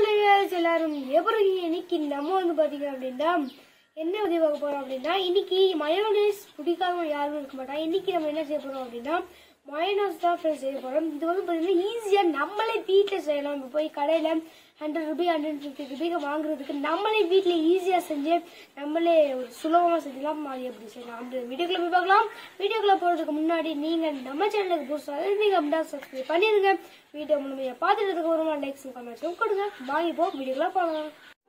Holidays எல்லாரும் எப்படி இருக்கீங்க? இன்னைக்கு நம்ம வந்து பாத்தீங்க அப்படின்னா என்ன உதவி பார்க்க போறோம் அப்படின்னா இன்னைக்கு மயோனைஸ் பிடிக்காதவங்க யாரும் இருக்க மாட்டாங்க இன்னைக்கு நம்ம என்ன செய்ய போறோம் அப்படின்னா மயோனைஸ் தான் ஃப்ரெண்ட்ஸ் செய்ய போறோம் இது வந்து பாத்தீங்கன்னா ஈஸியா நம்மளே வீட்டுல செய்யலாம் இப்போ போய் கடையில ஹண்ட்ரட் ருபி ஹண்ட்ரட் ஃபிஃப்டி ருபிக்கு வாங்குறதுக்கு நம்மளே வீட்டுல ஈஸியா செஞ்சு நம்மளே ஒரு சுலபமா செஞ்சலாம் அது எப்படி செய்யலாம் அந்த வீடியோக்குள்ள போய் பார்க்கலாம் வீடியோக்குள்ள போறதுக்கு முன்னாடி நீங்க நம்ம சேனலுக்கு புதுசாக நீங்க அப்படின்னா சப்ஸ்கிரைப் பண்ணிருங்க வீடியோ முழுமையா பார்த்துட்டு ஒரு லைக்ஸ் கமெண்ட்ஸும் கொடுங்க வாங்கி போ வீடியோக்குள்ள போகலாம்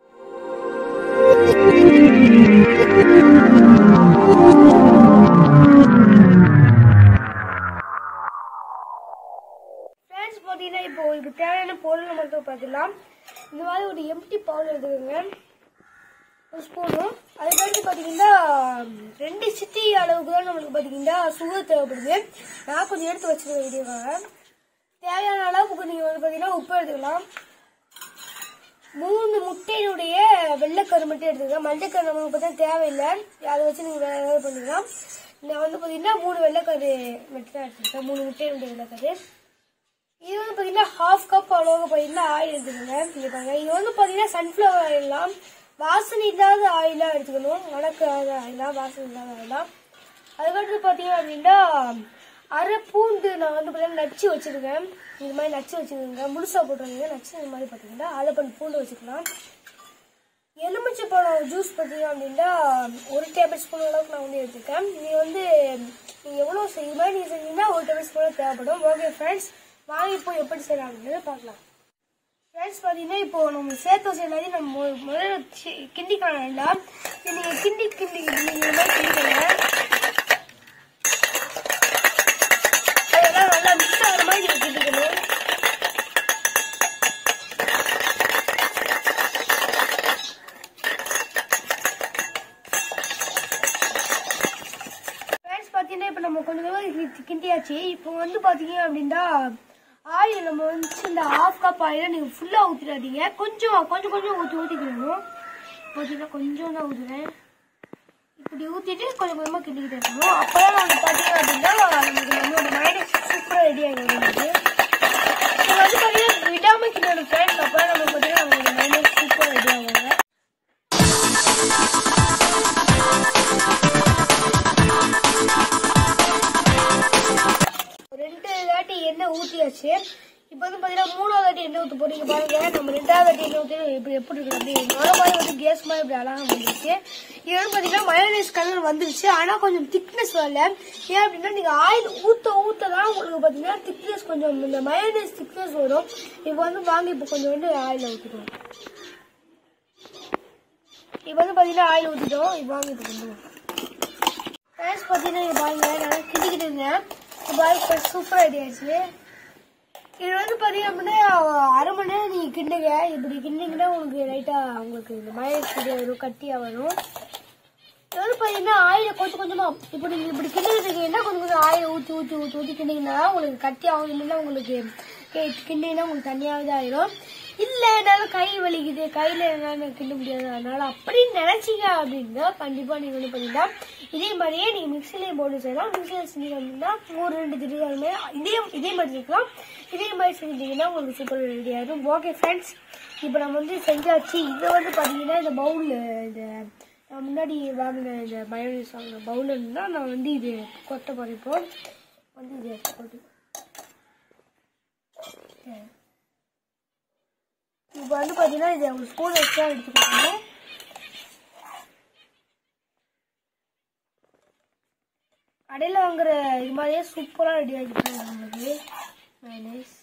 ஃப்ரெண்ட்ஸ் பார்த்தீங்கன்னா இப்போ இதுக்கு தேவையான பொருள் மட்டும் பார்த்துக்கலாம் இந்த மாதிரி ஒரு எம்டி பவுல் எடுத்துக்கோங்க ஒரு ஸ்பூனும் அதுக்கடுத்து பார்த்தீங்கன்னா ரெண்டு சிட்டி அளவுக்கு தான் நம்மளுக்கு பார்த்தீங்கன்னா சுகர் தேவைப்படுது நான் கொஞ்சம் எடுத்து வச்சுருக்கேன் வீடியோக்காக தேவையான அளவுக்கு நீங்கள் வந்து பார்த்தீங்கன்னா உப்பு எடுத்துக்கலாம் மூணு முட்டையினுடைய வெள்ளைக்கரு மட்டும் எடுத்துக்கோங்க மஞ்சக்கரு நமக்கு பார்த்தா தேவையில்லை அதை வச்சு நீங்கள் வேறு ஏதாவது பண்ணிக்கலாம் நான் வந்து பார்த்தீங்கன்னா மூணு வெள்ளைக்கரு மட்டும் தான் எடுத்துருக்கேன் மூணு முட்டையினுடைய வெள்ளைக்கரு இது வந்து பார்த்தீங்கன்னா ஹாஃப் கப் அளவுக்கு பார்த்தீங்கன்னா ஆயில் எடுத்துக்கோங்க இங்கே பாருங்க இது வந்து பார்த்தீங்கன்னா சன்ஃப்ளவர் ஆயிலாம் வாசனை இல்லாத ஆயிலாக எடுத்துக்கணும் மணக்காத ஆயிலா வாசனை இல்லாத ஆயிலா அதுக்கடுத்து பார்த்தீங்க அப்படின்னா அரை பூண்டு நான் வந்து பார்த்தீங்கன்னா நச்சு வச்சிருக்கேன் இந்த மாதிரி நச்சு வச்சுருக்கேங்க முழுசாக போட்டுருங்க நச்சு இந்த மாதிரி பார்த்தீங்கன்னா அரை பண்ணி பூண்டு வச்சுக்கலாம் எலுமிச்சை பழம் ஜூஸ் பார்த்தீங்க அப்படின்னா ஒரு டேபிள் ஸ்பூன் அளவுக்கு நான் வந்து எடுத்துருக்கேன் நீங்கள் வந்து நீங்கள் எவ்வளோ செய்ய மாதிரி நீங்கள் செஞ்சீங்கன்னா ஒரு டேபிள் ஸ்பூன் தேவைப்படும் ஓகே ஃப்ரெண்ட்ஸ் வாங்கி இப்போ எப்படி செய்யலாம்னு பார்க்கலாம் ஃப்ரெண்ட்ஸ் பார்த்தீங்கன்னா இப்போ நம்ம சேர்த்து வச்ச எல்லாத்தையும் நம்ம மு- முதல்ல சி- கிண்டிக்கலாம் நல்லா இது நீங்கள் கிண்டி கிண்டி கிண்டி இந்த மாதிரி கிண்டிக்கங்க அதெல்லாம் நல்லா மிக்ஸ் ஆகிற மாதிரி நீங்கள் கிண்டிக்கணும் ஃப்ரெண்ட்ஸ் பார்த்தீங்கன்னா இப்போ நம்ம கொஞ்சம் கொஞ்சம் கிண்டியாச்சு இப்போ வந்து பார்த்தீங்க அப்படின்னா ஆயில் நம்ம வந்து இந்த ஹாஃப் கப் ஆயிலை நீங்கள் ஃபுல்லாக ஊற்றிடாதீங்க கொஞ்சம் கொஞ்சம் கொஞ்சம் ஊற்றி ஊற்றிக்கணும் பார்த்தீங்கன்னா கொஞ்சம் தான் ஊற்றுவேன் இப்படி ஊற்றிட்டு கொஞ்சம் கொஞ்சமாக கிண்டிக்கிட்டு இருக்கணும் அப்போ தான் வந்து பார்த்தீங்க அப்படின்னா நமக்கு நம்மளோட மைனஸ் சூப்பராக ரெடி ஆகி வரும் நமக்கு இது வந்து பார்த்தீங்கன்னா விடாமல் கிண்டணும் ஃப்ரெண்ட்ஸ் அப்போ தான் நமக்கு பார்த்தீங்கன்னா நம்மளோட மைனஸ் சூப்பராக ரெடி ஆகுவாங்க ரெண்டு வாட்டி எண்ணெய் ஊற்றியாச்சு இப்போ வந்து பார்த்தீங்கன்னா மூணாவது வாட்டி எண்ணெய் ஊற்ற போறீங்க பாருங்க நம்ம ரெண்டாவது வாட்டி எண்ணெய் ஊற்றி இப்படி எப்படி இருக்கு அப்படி மொதல் மாதிரி வந்து கேஸ் மாதிரி இப்படி அழகாக வந்துருச்சு இது வந்து பார்த்தீங்கன்னா மயோனைஸ் கலர் வந்துருச்சு ஆனால் கொஞ்சம் திக்னஸ் வரல ஏன் அப்படின்னா நீங்கள் ஆயில் ஊற்ற ஊற்ற தான் உங்களுக்கு பார்த்தீங்கன்னா திக்னஸ் கொஞ்சம் இந்த மயோனைஸ் திக்னஸ் வரும் இப்போ வந்து வாங்கி இப்போ கொஞ்சம் வந்து ஆயிலில் ஊற்றிடுவோம் இப்போ வந்து பார்த்தீங்கன்னா ஆயில் ஊற்றிட்டோம் இப்போ வாங்கி இப்போ கொண்டு ஃப்ரெண்ட்ஸ் பார்த்தீங்கன்னா இங்க பாருங்க நான் கிண்டிக்கிட்டு இருந்தேன் இப்போ பாருங்க சூப்பராக ரெடி ஆயிடுச்சு இது வந்து பார்த்தீங்க அப்படின்னா அரை மணி நேரம் நீங்கள் கிண்டுங்க இப்படி கிண்டிங்கன்னா உங்களுக்கு லைட்டாக உங்களுக்கு இந்த மயஸ் வரும் கட்டியாக வரும் இது வந்து பார்த்தீங்கன்னா ஆயில கொஞ்சம் கொஞ்சமாக இப்போ நீங்கள் இப்படி கிண்டிக்கிட்டு இருக்கீங்கன்னா கொஞ்சம் கொஞ்சம் ஆயிலை ஊற்றி ஊற்றி ஊற்றி ஊற்றி கிண்டிங்கன்னா உங்களுக்கு கட்டி ஆகும் இல்லைன்னா உங்களுக்கு கே- கிண்டிங்கன்னா உங்களுக்கு தனியாகவே ஆயிரும் இல்லை என்னால் கை வலிக்குது கையில் என்னால் கிண்ட முடியாது அதனால அப்படின்னு நினைச்சீங்க அப்படின்னா கண்டிப்பாக நீங்கள் வந்து பார்த்தீங்கன்னா இதே மாதிரியே நீங்கள் மிக்சிலையும் போட்டு செய்யலாம் மிக்சியில் செஞ்சீங்க அப்படின்னா ஒரு ரெண்டு திட்டு இதே இதே மாதிரி இருக்கலாம் இதே மாதிரி செஞ்சீங்கன்னா உங்களுக்கு சூப்பர் ரெடி ஆயிடும் ஓகே ஃப்ரெண்ட்ஸ் இப்போ நம்ம வந்து செஞ்சாச்சு இது வந்து பார்த்தீங்கன்னா இந்த பவுல் இந்த நான் முன்னாடி வாங்கின இந்த மயோனைஸ் வாங்கின பவுல் இருந்தால் நான் வந்து இது கொட்ட போகிறேன் இப்போ வந்து இது எடுத்து போட்டு இப்போ வந்து பார்த்தீங்கன்னா இது ஒரு ஸ்பூன் எக்ஸ்ட்ரா எடுத்துக்கோங்க கடையில் வாங்குற இது மாதிரியே சூப்பராக ரெடி ஆகிட்டு நம்மளுக்கு மைனஸ்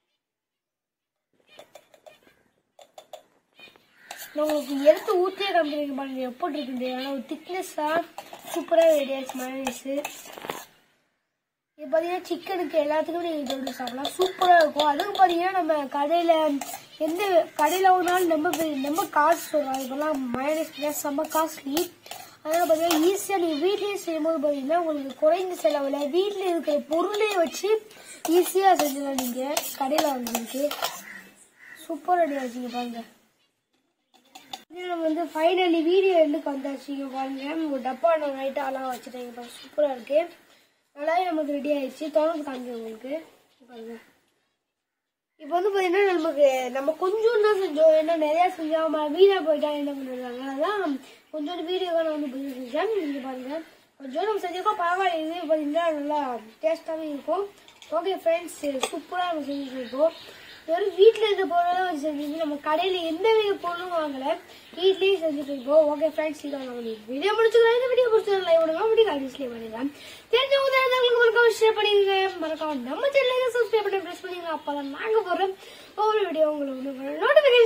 நான் உங்களுக்கு எடுத்து ஊற்றியே காமிக்கிறீங்க பாருங்க எப்படி இருக்குது ஆனால் ஒரு திக்னஸ்ஸாக சூப்பராக ரெடி ஆச்சு மைனஸு இது பார்த்தீங்கன்னா சிக்கனுக்கு எல்லாத்துக்குமே நீங்கள் தொட்டு சாப்பிடலாம் சூப்பராக இருக்கும் அதுவும் பார்த்தீங்கன்னா நம்ம கடையில் எந்த கடையில் ஒரு நாள் நம்ம போய்- நம்ம காசு சொல்கிறோம் இப்போல்லாம் மயனஸ் செம்ம காஸ்ட்லி அதனால் பார்த்தீங்கன்னா ஈஸியாக நீங்கள் வீட்லேயே செய்யும்போது பார்த்தீங்கன்னா உங்களுக்கு குறைந்த செலவில் வீட்டில் இருக்கிற பொருளே வச்சு ஈஸியாக செஞ்சிடலாம் நீங்கள் கடையில் வாங்குறதுக்கு சூப்பர் ரெடி ஆச்சுங்க பாருங்க இது நம்ம வந்து ஃபைனலி வீடியோ எண்டுக்கு வந்தாச்சு இங்க பாருங்க ஒரு டப்பா நான் நைட்டு அழகாக வச்சுட்டேன் பாருங்க சூப்பராக இருக்கு நல்லாவே நமக்கு ரெடி ஆயிடுச்சு தொடர்ந்து காமிக்கிறேன் உங்களுக்கு இங்க பாருங்க இப்போ வந்து பாத்தீங்கன்னா நமக்கு நம்ம கொஞ்சம் தான் செஞ்சோம் ஏன்னா நிறைய செஞ்சாம வீணா போயிட்டா என்ன பண்ணுறாங்க அதான் கொஞ்சோண்டு வீடியோவை நான் வந்து பதிவு செஞ்சேன் நீங்க பாருங்க கொஞ்சம் நம்ம செஞ்சிருக்கோம் பரவாயில்ல இது பாத்தீங்கன்னா நல்லா டேஸ்டாகவே இருக்கும் ஓகே ஃப்ரெண்ட்ஸ் சூப்பராக நம்ம செஞ்சுருக்கோம் வெறும் வீட்டில் இருந்த பொருளை தான் வச்சு செஞ்சு நம்ம கடையில் எந்த வித பொருளும் வாங்கலை வீட்லேயே செஞ்சுட்டு இருக்கோம் ஓகே ஃப்ரெண்ட்ஸ் இதை நம்ம வீடியோ முடிச்சுக்கலாம் இந்த வீடியோ முடிச்சது லைவ் விடுங்க அப்படி கண்டிஸ்லேயே பண்ணிடலாம் தெரிஞ்சவங்க தெரிஞ்சவங்களுக்கு மறக்காம ஷேர் பண்ணிடுங்க மறக்காம நம்ம சேனலுக்கு சப்ஸ்கிரைப் பண்ணி ப்ரெஸ் பண்ணிடுங்க அப்போ தான் நாங்கள் போடுறோம் ஒவ்வொரு வீடியோ உங்களுக்கு நோட்டிஃபிகேஷன்